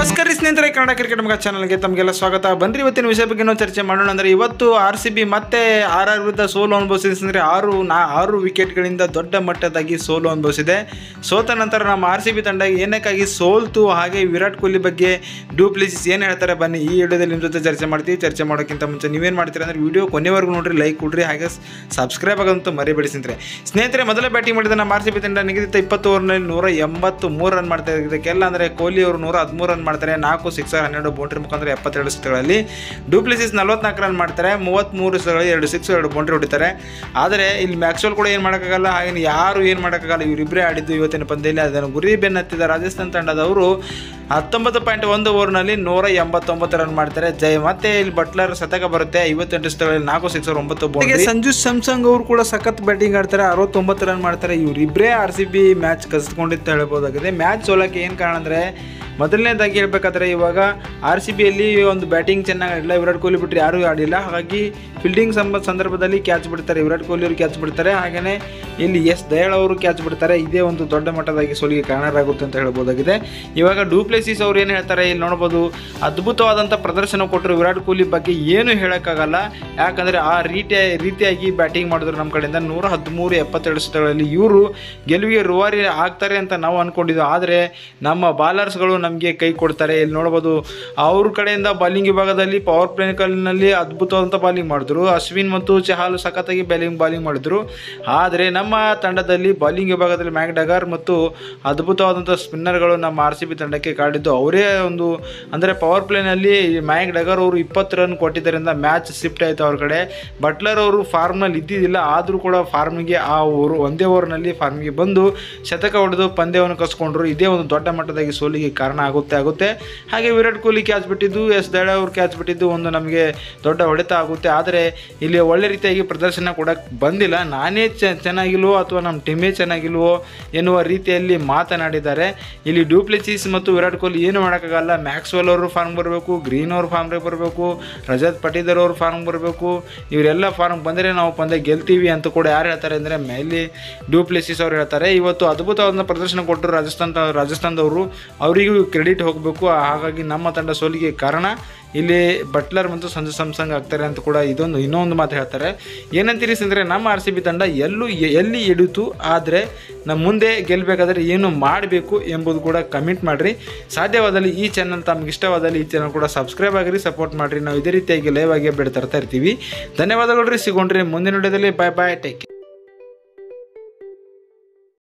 ನಮಸ್ಕಾರ ರೀ ಸ್ನೇಹಿತರೆ ಕನ್ನಡ ಕ್ರಿಕೆಟ್ ಮಗ ಚಾನಲ್ಗೆ ತಮಗೆಲ್ಲ ಸ್ವಾಗತ ಬನ್ರಿ ಇವತ್ತಿನ ವಿಷಯ ಬಗ್ಗೆ ನಾವು ಚರ್ಚೆ ಮಾಡೋಣ ಅಂದರೆ ಇವತ್ತು ಆರ್ ಸಿ ಬಿ ಮತ್ತೆ ಆರ್ ಆರ್ ವಿರುದ್ಧ ಸೋಲು ಅನುಭವಿಸಿದೆ ಅಂದರೆ ಆರು ನಾ ಆರು ವಿಕೆಟ್ಗಳಿಂದ ದೊಡ್ಡ ಮಟ್ಟದಾಗಿ ಸೋಲು ಅನುಭವಿಸಿದೆ ಸೋತ ನಂತರ ನಮ್ಮ ಆರ್ ಸಿ ಬಿ ತಂಡ ಏನಕ್ಕಾಗಿ ಸೋಲ್ತು ಹಾಗೆ ವಿರಾಟ್ ಕೊಹ್ಲಿ ಬಗ್ಗೆ ಡೂಪ್ಲಿಸಿಸ್ ಏನು ಹೇಳ್ತಾರೆ ಬನ್ನಿ ಈ ವಿಡಿಯೋದಲ್ಲಿ ನಿಮ್ಮ ಜೊತೆ ಚರ್ಚೆ ಮಾಡ್ತೀವಿ ಚರ್ಚೆ ಮಾಡೋಕ್ಕಿಂತ ಮುಂಚೆ ನೀವೇನು ಮಾಡ್ತೀರಾ ಅಂದರೆ ವಿಡಿಯೋ ಕೊನೆವರೆಗೂ ನೋಡ್ರಿ ಲೈಕ್ ಕೊಡ್ರಿ ಹಾಗೆ ಸಬ್ಸ್ಕ್ರೈಬ್ ಆಗೋದಂತೂ ಮರಿಬೇಡಿ ಸ್ನೇಹಿತರೆ ಸ್ನೇಹಿತರೆ ಮೊದಲ ಬ್ಯಾಟಿಂಗ್ ಮಾಡಿದ ನಮ್ಮ ಆರ್ ಸಿ ಬಿ ತಂಡ ನಿಗದಿತ ಇಪ್ಪತ್ತು ಓವರ್ನಲ್ಲಿ ನೂರ ಎಂಬತ್ತು ಮೂರು ರನ್ ಮಾಡ್ತಾ ಇದಕ್ಕೆಲ್ಲ ಅಂದರೆ ಕೊಹ್ಲಿ ಅವರು ನೂರ ಹದಿಮೂರು ರನ್ ಮಾಡ್ತಾರೆ ನಾಲ್ಕು ಸಿಕ್ಸರ್ ಹನ್ನೆರಡು ಬೌಂಡ್ರಿ ಮುಖಾಂತರ ಎಪ್ಪತ್ತೆರಡು ಸಿಕ್ಸ್ಗಳಲ್ಲಿ ಡೂಪ್ಲಿಸಿಸ್ ನಲ್ವತ್ನಾಲ್ಕು ರನ್ ಮಾಡ್ತಾರೆ ಮೂವತ್ತ್ಮೂರು ಸಿಕ್ಸ್ಗಳಲ್ಲಿ ಎರಡು ಸಿಕ್ಸ್ ಎರಡು ಬೌಂಡ್ರಿ ಹೊಡಿತಾರೆ ಆದರೆ ಇಲ್ಲಿ ಮ್ಯಾಕ್ಸ್ವೆಲ್ ಕೂಡ ಏನು ಮಾಡೋಕ್ಕಾಗಲ್ಲ ಹಾಗೆ ಯಾರು ಏನು ಮಾಡೋಕ್ಕಾಗಲ್ಲ ಇವರಿಬ್ಬರೇ ಆಡಿದ್ದು ಇವತ್ತಿನ ಪಂದ್ಯದಲ್ಲಿ ಅದನ್ನು ಗುರಿ ಬೆನ್ನತ್ತಿದ ರಾಜಸ್ಥಾನ್ ತಂಡದವರು ಹತ್ತೊಂಬತ್ತು ಪಾಯಿಂಟ್ ಒಂದು ಓವರ್ನಲ್ಲಿ ನೂರ ಎಂಬತ್ತೊಂಬತ್ತು ರನ್ ಮಾಡ್ತಾರೆ ಜೈ ಮತ್ತೆ ಇಲ್ಲಿ ಬಟ್ಲರ್ ಶತಕ ಬರುತ್ತೆ ಐವತ್ತೆಂಟು ಸ್ಥಳಗಳಲ್ಲಿ ನಾಲ್ಕು ಸಿಕ್ಸರ್ ಒಂಬತ್ತು ಬೌಂಡ್ರಿ ಸಂಜು ಸ್ಯಾಮ್ಸಂಗ್ ಅವರು ಕೂಡ ಸಖತ್ ಬ್ಯಾಟಿಂಗ್ ಆಡ್ತಾರೆ ಅರವತ್ತೊಂಬತ್ತು ರನ್ ಮಾಡ್ತಾರೆ ಇವರಿಬ್ಬರೇ ಆರ್ ಸಿ ಬಿ ಮ್ಯಾಚ್ ಕಸಿದ್ಕೊಂಡಿತ್ತು ಹೇಳ್ಬೋದಾಗಿದೆ ಮ್ಯಾಚ್ ಸೋಲಕ್ಕೆ ಏನು ಕಾರಣ ಅಂದರೆ ಮೊದಲನೇದಾಗಿ ಹೇಳ್ಬೇಕಾದ್ರೆ ಇವಾಗ ಆರ್ ಸಿ ಬಿಯಲ್ಲಿ ಒಂದು ಬ್ಯಾಟಿಂಗ್ ಚೆನ್ನಾಗಿ ಆಡಿಲ್ಲ ವಿರಾಟ್ ಕೊಹ್ಲಿ ಬಿಟ್ಟರೆ ಯಾರೂ ಆಡಿಲ್ಲ ಹಾಗಾಗಿ ಫೀಲ್ಡಿಂಗ್ ಸಂಬ ಸಂದರ್ಭದಲ್ಲಿ ಕ್ಯಾಚ್ ಬಿಡ್ತಾರೆ ವಿರಾಟ್ ಕೊಹ್ಲಿ ಅವರು ಕ್ಯಾಚ್ ಬಿಡ್ತಾರೆ ಹಾಗೆಯೇ ಇಲ್ಲಿ ಎಸ್ ದಯಾಳ್ ಅವರು ಕ್ಯಾಚ್ ಬಿಡ್ತಾರೆ ಇದೇ ಒಂದು ದೊಡ್ಡ ಮಟ್ಟದಾಗಿ ಸೋಲಿಗೆ ಕಾರಣರಾಗುತ್ತೆ ಅಂತ ಹೇಳ್ಬೋದಾಗಿದೆ ಇವಾಗ ಡೂಪ್ಲೆಸಿಸ್ ಅವ್ರು ಏನು ಹೇಳ್ತಾರೆ ಇಲ್ಲಿ ನೋಡ್ಬೋದು ಅದ್ಭುತವಾದಂಥ ಪ್ರದರ್ಶನ ಕೊಟ್ಟರು ವಿರಾಟ್ ಕೊಹ್ಲಿ ಬಗ್ಗೆ ಏನು ಹೇಳೋಕ್ಕಾಗಲ್ಲ ಯಾಕಂದರೆ ಆ ರೀತಿಯ ರೀತಿಯಾಗಿ ಬ್ಯಾಟಿಂಗ್ ಮಾಡಿದ್ರು ನಮ್ಮ ಕಡೆಯಿಂದ ನೂರ ಹದಿಮೂರು ಎಪ್ಪತ್ತೆರಡು ಸ್ಥಳಗಳಲ್ಲಿ ಇವರು ಗೆಲುವಿಗೆ ರುವಾರಿ ಆಗ್ತಾರೆ ಅಂತ ನಾವು ಅಂದ್ಕೊಂಡಿದ್ದು ಆದರೆ ನಮ್ಮ ಬಾಲರ್ಸ್ಗಳು ನಮಗೆ ಕೈ ಕೊಡ್ತಾರೆ ಇಲ್ಲಿ ನೋಡ್ಬೋದು ಅವ್ರ ಕಡೆಯಿಂದ ಬಾಲಿಂಗ್ ವಿಭಾಗದಲ್ಲಿ ಪವರ್ ಪ್ಲೇನಲ್ಲಿ ಅದ್ಭುತವಾದಂಥ ಬಾಲಿಂಗ್ ಮಾಡಿದ್ರು ಅಶ್ವಿನ್ ಮತ್ತು ಚಹಾಲ್ ಸಖತ್ತಾಗಿ ಬ್ಯಾಲಿಂಗ್ ಬಾಲಿಂಗ್ ಮಾಡಿದ್ರು ಆದರೆ ನಮ್ಮ ತಂಡದಲ್ಲಿ ಬಾಲಿಂಗ್ ವಿಭಾಗದಲ್ಲಿ ಮ್ಯಾಕ್ ಡಗರ್ ಮತ್ತು ಅದ್ಭುತವಾದಂಥ ಸ್ಪಿನ್ನರ್ಗಳು ನಮ್ಮ ಆರ್ ಸಿ ಬಿ ತಂಡಕ್ಕೆ ಕಾಡಿದ್ದು ಅವರೇ ಒಂದು ಅಂದರೆ ಪವರ್ ಪ್ಲೇನಲ್ಲಿ ಮ್ಯಾಕ್ ಡಗರ್ ಅವರು ಇಪ್ಪತ್ತು ರನ್ ಕೊಟ್ಟಿದ್ದರಿಂದ ಮ್ಯಾಚ್ ಶಿಫ್ಟ್ ಆಯಿತು ಅವ್ರ ಕಡೆ ಬಟ್ಲರ್ ಅವರು ಫಾರ್ಮ್ನಲ್ಲಿ ಇದ್ದಿದ್ದಿಲ್ಲ ಆದರೂ ಕೂಡ ಫಾರ್ಮಿಗೆ ಆ ಓವರ್ ಒಂದೇ ಓವರ್ನಲ್ಲಿ ಫಾರ್ಮಿಗೆ ಬಂದು ಶತಕ ಹೊಡೆದು ಪಂದ್ಯವನ್ನು ಕಸ್ಕೊಂಡ್ರು ಇದೇ ಒಂದು ದೊಡ್ಡ ಮಟ್ಟದಾಗಿ ಸೋಲಿಗೆ ಕಾರಣ ಆಗುತ್ತೆ ಆಗುತ್ತೆ ಹಾಗೆ ವಿರಾಟ್ ಕೊಹ್ಲಿ ಕ್ಯಾಚ್ ಬಿಟ್ಟಿದ್ದು ಎಸ್ ದಡ ಅವರು ಕ್ಯಾಚ್ ಬಿಟ್ಟಿದ್ದು ಒಂದು ನಮಗೆ ದೊಡ್ಡ ಹೊಡೆತ ಆಗುತ್ತೆ ಆದರೆ ಇಲ್ಲಿ ಒಳ್ಳೆ ರೀತಿಯಾಗಿ ಪ್ರದರ್ಶನ ಕೊಡಕ್ಕೆ ಬಂದಿಲ್ಲ ನಾನೇ ಚ ಚೆನ್ನಾಗಿಲ್ವೋ ಅಥವಾ ನಮ್ಮ ಟೀಮೇ ಚೆನ್ನಾಗಿಲ್ವೋ ಎನ್ನುವ ರೀತಿಯಲ್ಲಿ ಮಾತನಾಡಿದ್ದಾರೆ ಇಲ್ಲಿ ಡೂಪ್ಲಿಸಿಸ್ ಮತ್ತು ವಿರಾಟ್ ಕೊಹ್ಲಿ ಏನು ಮಾಡೋಕ್ಕಾಗಲ್ಲ ಮ್ಯಾಕ್ಸ್ವೆಲ್ ಅವರು ಫಾರ್ಮ್ ಬರಬೇಕು ಗ್ರೀನ್ ಅವ್ರ ಫಾರ್ಮ್ಗೆ ಬರಬೇಕು ರಜತ್ ಪಟೀದರ್ ಅವ್ರ ಫಾರ್ಮ್ ಬರಬೇಕು ಇವರೆಲ್ಲ ಫಾರ್ಮ್ ಬಂದರೆ ನಾವು ಪಂದ್ಯ ಗೆಲ್ತೀವಿ ಅಂತ ಕೂಡ ಯಾರು ಹೇಳ್ತಾರೆ ಅಂದರೆ ಮೇಲೆ ಡೂಪ್ಲೆಸಿಸ್ ಅವ್ರು ಹೇಳ್ತಾರೆ ಇವತ್ತು ಅದ್ಭುತವಾದ ಪ್ರದರ್ಶನ ಕೊಟ್ಟರು ರಾಜಸ್ಥಾನ ರಾಜಸ್ಥಾನದವರು ಅವರಿಗೂ ಕ್ರೆಡಿಟ್ ಹೋಗಬೇಕು ಹಾಗಾಗಿ ನಮ್ಮ ತಂಡ ಸೋಲಿಗೆ ಕಾರಣ ಇಲ್ಲಿ ಬಟ್ಲರ್ ಮತ್ತು ಸಂಜು ಸ್ಯಾಮ್ಸಂಗ್ ಆಗ್ತಾರೆ ಅಂತ ಕೂಡ ಇದೊಂದು ಇನ್ನೊಂದು ಮಾತು ಹೇಳ್ತಾರೆ ಏನಂತೀರಿ ಅಂದರೆ ನಮ್ಮ ಆರ್ ಸಿ ಬಿ ತಂಡ ಎಲ್ಲೂ ಎಲ್ಲಿ ಹಿಡಿತು ಆದರೆ ನಮ್ಮ ಮುಂದೆ ಗೆಲ್ಲಬೇಕಾದ್ರೆ ಏನು ಮಾಡಬೇಕು ಎಂಬುದು ಕೂಡ ಕಮೆಂಟ್ ಮಾಡಿರಿ ಸಾಧ್ಯವಾದಲ್ಲಿ ಈ ಚಾನಲ್ ತಮ್ಗೆ ಇಷ್ಟವಾದಲ್ಲಿ ಈ ಚಾನಲ್ ಕೂಡ ಸಬ್ಸ್ಕ್ರೈಬ್ ಆಗಿರಿ ಸಪೋರ್ಟ್ ಮಾಡಿರಿ ನಾವು ಇದೇ ರೀತಿಯಾಗಿ ಲೈವ್ ಆಗಿ ಅಪ್ಡೇಟ್ ತರ್ತಾ ಇರ್ತೀವಿ ಧನ್ಯವಾದಗಳು ರೀ ಸಿಗೋಣ್ರಿ ಮುಂದಿನ ವಿಡಿಯೋದಲ್ಲಿ ಬಾಯ್ ಬಾಯ್ ಟೇಕ್